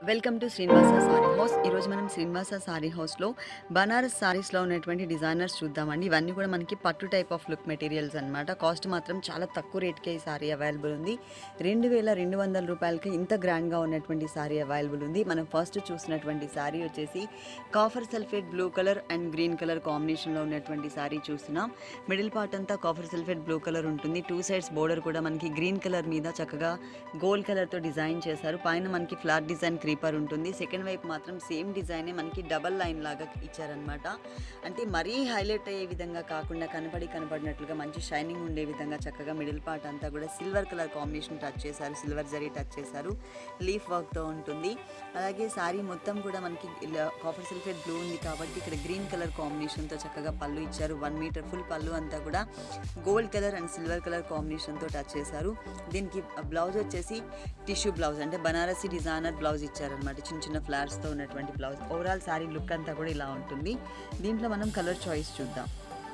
welcome to Srinivasa sari house ఈరోజు మనం Srinivasa sorry హౌస్లో బనారస్ సారీస్లో ఉన్నటువంటి డిజైనర్స్ చూద్దామండి ఇవన్నీ కూడా మనకి పట్టు టైప్ ఆఫ్ లుక్ మెటీరియల్స్ అనమాట కాస్ట్ మాత్రం చాలా తక్కువ రేట్కే ఈ సారీ అవైలబుల్ ఉంది రెండు వేల రెండు వందల రూపాయలకి ఇంత గ్రాండ్గా ఉన్నటువంటి సారీ అవైలబుల్ ఉంది మనం ఫస్ట్ చూసినటువంటి సారీ వచ్చేసి copper sulphate blue colour and green colour కాంబినేషన్లో ఉన్నటువంటి సారీ చూస్తున్నాం మిడిల్ పార్ట్ అంతా కాఫర్ సల్ఫేట్ బ్లూ కలర్ ఉంటుంది టూ సైడ్స్ బోర్డర్ కూడా మనకి గ్రీన్ కలర్ మీద చక్కగా గోల్డ్ కలర్తో డిజైన్ చేశారు పైన మనకి ఫ్లాట్ డిజైన్ క్రీపర్ ఉంటుంది సెకండ్ వైపు మాత్రం సేమ్ డిజైనే మనకి డబల్ లైన్ లాగా ఇచ్చారనమాట అంటే మరీ హైలైట్ అయ్యే విధంగా కాకుండా కనపడి కనపడినట్లుగా మంచి షైనింగ్ ఉండే విధంగా చక్కగా మిడిల్ పార్ట్ అంతా కూడా సిల్వర్ కలర్ కాంబినేషన్ టచ్ చేశారు సిల్వర్ జరీ టచ్ చేశారు లీఫ్ వర్క్తో ఉంటుంది అలాగే శారీ మొత్తం కూడా మనకి కాఫర్ సల్ఫేట్ బ్లూ ఉంది కాబట్టి ఇక్కడ గ్రీన్ కలర్ కాంబినేషన్తో చక్కగా పళ్ళు ఇచ్చారు వన్ మీటర్ ఫుల్ పళ్ళు అంతా కూడా gold colour and silver colour కాంబినేషన్తో టచ్ చేశారు దీనికి బ్లౌజ్ వచ్చేసి టిష్యూ బ్లౌజ్ అంటే బనారసి డిజైనర్ బ్లౌజ్ ఇచ్చారనమాట చిన్న చిన్న ఫ్లవర్స్తో ఉన్నటువంటి బ్లౌజ్ ఓవరాల్ శారీ లుక్ అంతా కూడా ఇలా ఉంటుంది దీంట్లో మనం కలర్ చాయిస్ చూద్దాం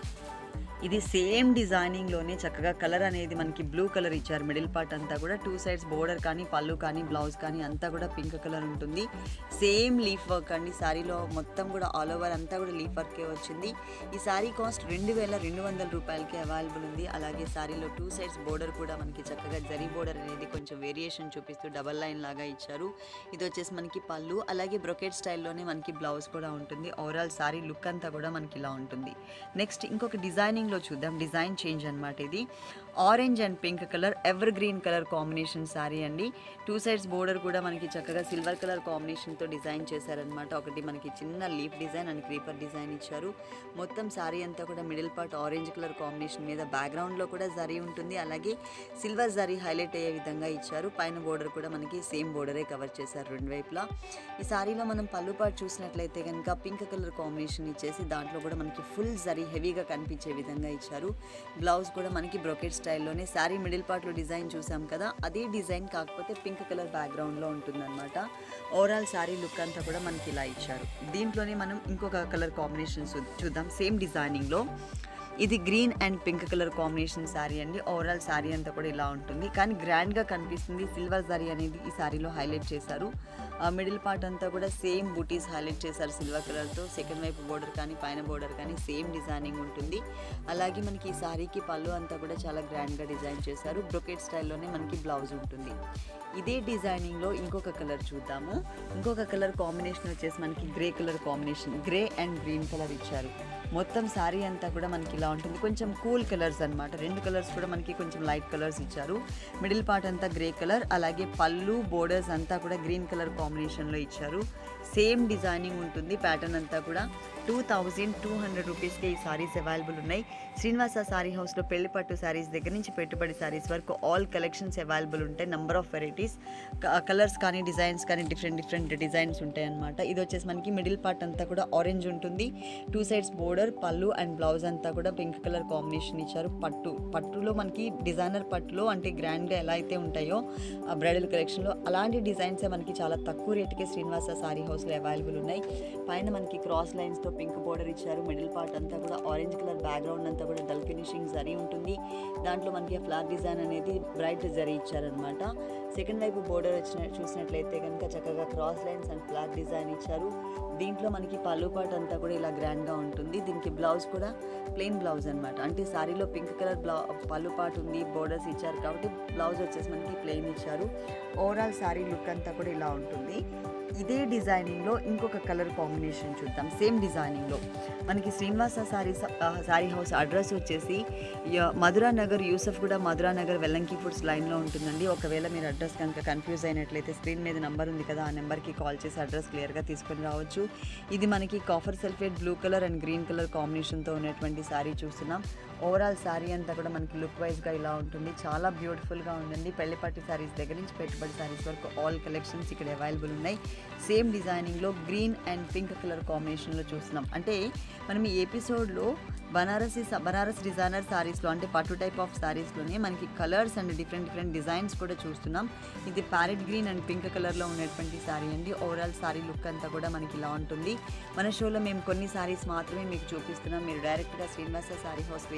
ఇది సేమ్ డిజైనింగ్లోనే చక్కగా కలర్ అనేది మనకి బ్లూ కలర్ ఇచ్చారు మిడిల్ పార్ట్ అంతా కూడా టూ సైడ్స్ బోర్డర్ కానీ పళ్ళు కానీ బ్లౌజ్ కానీ అంతా కూడా పింక్ కలర్ ఉంటుంది సేమ్ లీఫ్ వర్క్ అండి శారీలో మొత్తం కూడా ఆల్ ఓవర్ అంతా కూడా లీఫ్ వర్కే వచ్చింది ఈ శారీ కాస్ట్ రెండు వేల రెండు వందల రూపాయలకి అవైలబుల్ ఉంది అలాగే శారీలో టూ సైడ్స్ బోర్డర్ కూడా మనకి చక్కగా జరీ బోర్డర్ అనేది కొంచెం వేరియేషన్ చూపిస్తూ డబల్ లైన్ లాగా ఇచ్చారు ఇది వచ్చేసి మనకి పళ్ళు అలాగే బ్రొకెట్ స్టైల్లోనే మనకి బ్లౌజ్ కూడా ఉంటుంది ఓవరాల్ శారీ లుక్ అంతా కూడా మనకి ఇలా ఉంటుంది నెక్స్ట్ ఇంకొక డిజైనింగ్లో చూద్దాం డిజైన్ చేంజ్ అనమాట ఇది orange and pink colour evergreen colour combination sari అండి టూ సైడ్స్ బోర్డర్ కూడా మనకి చక్కగా సిల్వర్ కలర్ కాంబినేషన్తో డిజైన్ చేశారనమాట ఒకటి మనకి చిన్న leaf design and creeper design ఇచ్చారు మొత్తం శారీ అంతా కూడా middle part orange colour combination మీద బ్యాక్గ్రౌండ్లో కూడా జరీ ఉంటుంది అలాగే సిల్వర్ జరీ హైలైట్ అయ్యే విధంగా ఇచ్చారు పైన బోర్డర్ కూడా మనకి సేమ్ బోర్డరే కవర్ చేశారు రెండు వైపులా ఈ శారీలో మనం పళ్ళు పాటు చూసినట్లయితే కనుక పింక్ కలర్ కాంబినేషన్ ఇచ్చేసి దాంట్లో కూడా మనకి ఫుల్ జరీ హెవీగా కనిపించే విధంగా ఇచ్చారు బ్లౌజ్ కూడా మనకి బ్రొకెట్ స్టైల్లోనే శారీ మిడిల్ పార్ట్లో డిజైన్ చూసాం కదా అదే డిజైన్ కాకపోతే పింక్ కలర్ బ్యాక్గ్రౌండ్లో ఉంటుందన్నమాట ఓవరాల్ శారీ లుక్ అంతా కూడా మనకి ఇలా ఇచ్చారు దీంట్లోనే మనం ఇంకొక కలర్ కాంబినేషన్ చూద్దాం సేమ్ డిజైనింగ్లో ఇది green and pink colour combination sari అండి ఓవరాల్ శారీ అంతా కూడా ఇలా ఉంటుంది కానీ గ్రాండ్గా కనిపిస్తుంది సిల్వర్ శారీ అనేది ఈ శారీలో హైలైట్ చేశారు మిడిల్ పార్ట్ అంతా కూడా సేమ్ బూటీస్ హైలైట్ చేశారు సిల్వర్ కలర్తో సెకండ్ వైపు బోర్డర్ కానీ పైన బోర్డర్ కానీ సేమ్ డిజైనింగ్ ఉంటుంది అలాగే మనకి ఈ శారీకి పళ్ళు అంతా కూడా చాలా గ్రాండ్గా డిజైన్ చేశారు బ్రొకెట్ స్టైల్లోనే మనకి బ్లౌజ్ ఉంటుంది ఇదే డిజైనింగ్లో ఇంకొక కలర్ చూద్దాము ఇంకొక కలర్ కాంబినేషన్ వచ్చేసి మనకి grey colour combination grey and green colour ఇచ్చారు మొత్తం శారీ అంతా కూడా మనకి ఇలా ఉంటుంది కొంచెం కూల్ కలర్స్ అనమాట రెండు కలర్స్ కూడా మనకి కొంచెం లైట్ కలర్స్ ఇచ్చారు మిడిల్ పార్ట్ అంతా గ్రే కలర్ అలాగే పళ్ళు బోర్డర్స్ అంతా కూడా గ్రీన్ కలర్ కాంబినేషన్లో ఇచ్చారు సేమ్ డిజైనింగ్ ఉంటుంది ప్యాటర్న్ అంతా కూడా టూ థౌజండ్ టూ హండ్రెడ్ రూపీస్కి ఈ సారీస్ అవైలబుల్ ఉన్నాయి శ్రీనివాస సారీ హౌస్లో పెళ్లి పట్టు సారీస్ దగ్గర నుంచి పెట్టుబడి సారీస్ వరకు ఆల్ కలెక్షన్స్ అవైలబుల్ ఉంటాయి నంబర్ ఆఫ్ వెరైటీస్ కలర్స్ కానీ డిజైన్స్ కానీ డిఫరెంట్ డిఫరెంట్ డిజైన్స్ ఉంటాయి అనమాట ఇది వచ్చేసి మనకి మిడిల్ పార్ట్ అంతా కూడా ఆరెంజ్ ఉంటుంది టూ సైడ్స్ బోర్డర్ పళ్ళు అండ్ బ్లౌజ్ అంతా కూడా పింక్ కలర్ కాంబినేషన్ ఇచ్చారు పట్టు పట్టులో మనకి డిజైనర్ పట్టులో అంటే గ్రాండ్గా ఎలా అయితే ఉంటాయో ఆ బ్రైడల్ కలెక్షన్లో అలాంటి డిజైన్సే మనకి చాలా తక్కువ రేటుకే శ్రీనివాస సారీ హౌస్లో అవైలబుల్ ఉన్నాయి పైన మనకి క్రాస్ లైన్స్తో పింక్ బోర్డర్ ఇచ్చారు మిడిల్ పార్ట్ అంతా కూడా ఆరెంజ్ కలర్ బ్యాక్గ్రౌండ్ అంతా కూడా డల్ ఫినిషింగ్ జరీ ఉంటుంది దాంట్లో మనకి ఫ్లవర్ డిజైన్ అనేది బ్రైట్ జరీ ఇచ్చారనమాట సెకండ్ వైపు బోర్డర్ వచ్చిన చూసినట్లయితే కనుక చక్కగా cross lines and flag design ఇచ్చారు దీంట్లో మనకి పళ్ళు పాట్ అంతా కూడా ఇలా గ్రాండ్గా ఉంటుంది దీనికి బ్లౌజ్ కూడా ప్లెయిన్ బ్లౌజ్ అనమాట అంటే శారీలో పింక్ కలర్ బ్లౌ పళ్ళు పాట్ ఉంది బోర్డర్స్ ఇచ్చారు కాబట్టి బ్లౌజ్ వచ్చేసి మనకి ప్లెయిన్ ఇచ్చారు ఓవరాల్ శారీ లుక్ అంతా కూడా ఇలా ఉంటుంది ఇదే డిజైనింగ్లో ఇంకొక కలర్ కాంబినేషన్ చూద్దాం సేమ్ డిజైనింగ్లో మనకి శ్రీనివాస సారీ సారీ హౌస్ అడ్రస్ వచ్చేసి య- మధురా నగర్ యూసఫ్ కూడా మధురా నగర్ వెల్లంకి ఫుడ్స్ లైన్లో ఉంటుందండి ఒకవేళ మీరు అడ్రస్ కనుక కన్ఫ్యూజ్ అయినట్లయితే స్క్రీన్ మీద నెంబర్ ఉంది కదా ఆ నెంబర్కి కాల్ చేసి అడ్రస్ క్లియర్గా తీసుకొని రావచ్చు ఇది మనకి copper sulphate blue colour and green colour కాంబినేషన్తో ఉన్నటువంటి శారీ చూస్తున్నాం ఓవరాల్ శారీ అంతా కూడా మనకి లుక్ వైజ్గా ఇలా ఉంటుంది చాలా బ్యూటిఫుల్గా ఉందండి పెళ్లి పట్టు శారీస్ దగ్గర నుంచి పెట్టుబడి శారీస్ వరకు ఆల్ కలెక్షన్స్ ఇక్కడ అవైలబుల్ ఉన్నాయి సేమ్ డిజైనింగ్లో గ్రీన్ అండ్ పింక్ కలర్ కాంబినేషన్లో చూస్తున్నాం అంటే మనం ఈ ఎపిసోడ్లో బనారసి స- బనారస్ డిజైనర్ శారీస్లో అంటే పట్టు టైప్ ఆఫ్ శారీస్లోనే మనకి colours and different different designs కూడా చూస్తున్నాం ఇది ప్యారెట్ గ్రీన్ అండ్ పింక్ కలర్లో ఉన్నటువంటి శారీ అండి ఓవరాల్ శారీ లుక్ అంతా కూడా మనకి ఇలా ఉంటుంది మన షోలో మేము కొన్ని శారీస్ మాత్రమే మీకు చూపిస్తున్నాం మీరు డైరెక్ట్గా Srinivasa sari house visit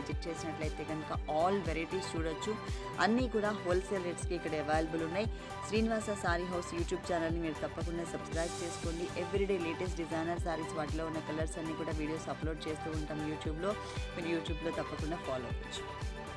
check చేసినట్లయితే కనుక ఆల్ వెరైటీస్ చూడొచ్చు అన్నీ కూడా హోల్సేల్ రేట్స్కి ఇక్కడ అవైలబుల్ ఉన్నాయి శ్రీనివాస సారీ హౌస్ యూట్యూబ్ ఛానల్ని మీరు తప్పకుండా సబ్స్క్రైబ్ చేసుకోండి ఎవ్రీడే లేటెస్ట్ డిజైనర్ సారీస్ వాటిలో ఉన్న కలర్స్ అన్నీ కూడా వీడియోస్ అప్లోడ్ చేస్తూ ఉంటాం యూట్యూబ్లో మీరు యూట్యూబ్లో తప్పకుండా ఫాలో అవ్వచ్చు